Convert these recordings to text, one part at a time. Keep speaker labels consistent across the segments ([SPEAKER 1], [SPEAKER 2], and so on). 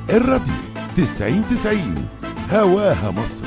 [SPEAKER 1] الراديو 90 90 هواها مصر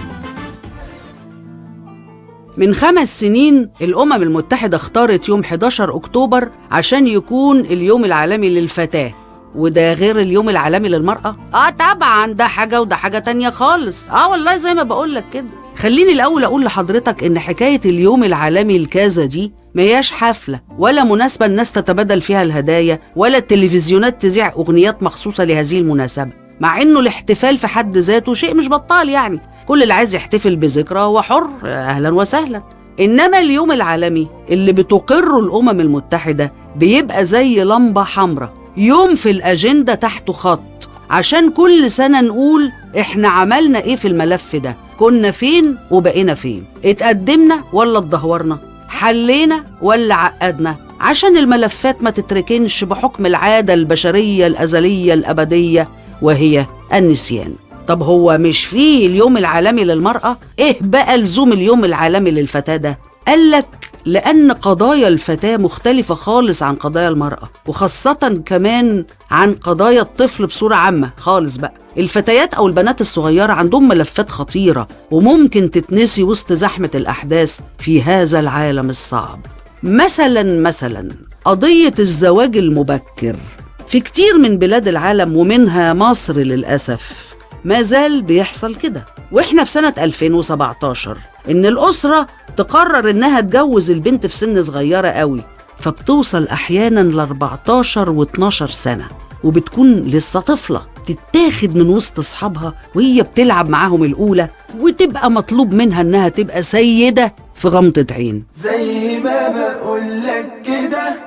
[SPEAKER 2] من خمس سنين الأمم المتحدة اختارت يوم 11 أكتوبر عشان يكون اليوم العالمي للفتاة وده غير اليوم العالمي للمرأة؟ آه طبعا ده حاجة وده حاجة تانية خالص آه والله زي ما بقولك كده خليني الأول أقول لحضرتك إن حكاية اليوم العالمي الكذا دي ما هياش حفلة ولا مناسبة الناس تتبادل فيها الهدايا ولا التلفزيونات تذيع أغنيات مخصوصة لهذه المناسبة مع إنه الاحتفال في حد ذاته شيء مش بطال يعني كل اللي عايز يحتفل بذكرى هو حر اهلا وسهلا انما اليوم العالمي اللي بتقره الامم المتحده بيبقى زي لمبه حمراء يوم في الاجنده تحته خط عشان كل سنه نقول احنا عملنا ايه في الملف ده كنا فين وبقينا فين اتقدمنا ولا اتدهورنا حلينا ولا عقدنا عشان الملفات ما تتركنش بحكم العاده البشريه الازليه الابديه وهي النسيان طب هو مش فيه اليوم العالمي للمرأة؟ إيه بقى لزوم اليوم العالمي للفتاة ده؟ قالك لأن قضايا الفتاة مختلفة خالص عن قضايا المرأة وخاصة كمان عن قضايا الطفل بصورة عامة خالص بقى الفتيات أو البنات الصغيرة عندهم ملفات خطيرة وممكن تتنسي وسط زحمة الأحداث في هذا العالم الصعب مثلا مثلا قضية الزواج المبكر في كتير من بلاد العالم ومنها مصر للأسف ما زال بيحصل كده واحنا في سنة 2017 ان الأسرة تقرر انها تجوز البنت في سن صغيرة قوي فبتوصل احيانا ل 14 و 12 سنة وبتكون لسه طفلة تتاخد من وسط اصحابها وهي بتلعب معاهم الأولى وتبقى مطلوب منها انها تبقى سيدة في غمضة عين
[SPEAKER 3] زي ما بقولك كده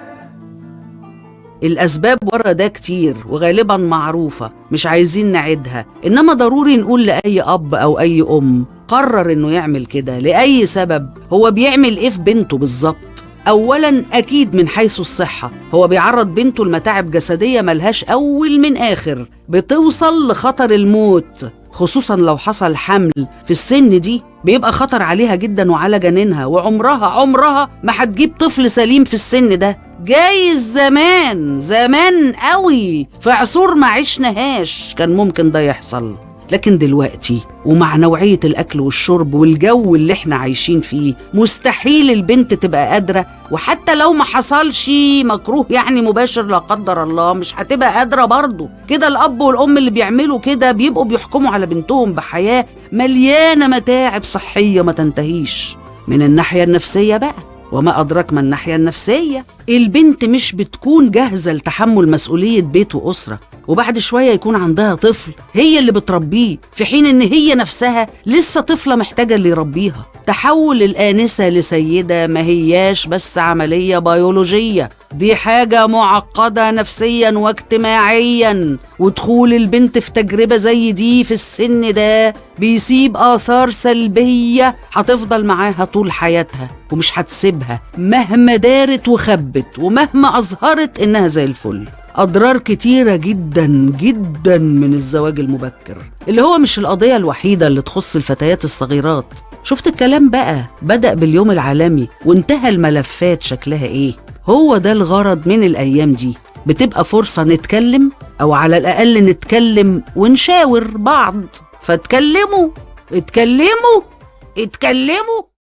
[SPEAKER 2] الأسباب ورا ده كتير وغالبا معروفة مش عايزين نعيدها إنما ضروري نقول لأي أب أو أي أم قرر إنه يعمل كده لأي سبب هو بيعمل إيه في بنته بالظبط أولا أكيد من حيث الصحة هو بيعرض بنته لمتاعب جسدية ملهاش أول من آخر بتوصل لخطر الموت خصوصا لو حصل حمل في السن دي بيبقى خطر عليها جدا وعلى جنينها وعمرها عمرها ما هتجيب طفل سليم في السن ده جايز زمان زمان قوي في عصور ما عشناهاش كان ممكن ده يحصل لكن دلوقتي ومع نوعية الأكل والشرب والجو اللي احنا عايشين فيه مستحيل البنت تبقى قادرة وحتى لو ما حصلش مكروه يعني مباشر لا قدر الله مش هتبقى قادرة برضه كده الأب والأم اللي بيعملوا كده بيبقوا بيحكموا على بنتهم بحياة مليانة متاعب صحية ما تنتهيش من الناحية النفسية بقى وما أدراك ما الناحية النفسية البنت مش بتكون جاهزة لتحمل مسؤولية بيت وأسرة وبعد شوية يكون عندها طفل هي اللي بتربيه في حين إن هي نفسها لسه طفلة محتاجة اللي يربيها تحول الآنسة لسيدة ما هياش بس عملية بيولوجية دي حاجة معقدة نفسيا واجتماعيا ودخول البنت في تجربة زي دي في السن ده بيسيب آثار سلبية هتفضل معاها طول حياتها ومش هتسيبها مهما دارت وخبت ومهما أظهرت إنها زي الفل أضرار كتيرة جدا جدا من الزواج المبكر اللي هو مش القضية الوحيدة اللي تخص الفتيات الصغيرات شفت الكلام بقى بدأ باليوم العالمي وانتهى الملفات شكلها ايه هو ده الغرض من الأيام دي بتبقى فرصة نتكلم أو على الأقل نتكلم ونشاور بعض فاتكلموا اتكلموا اتكلموا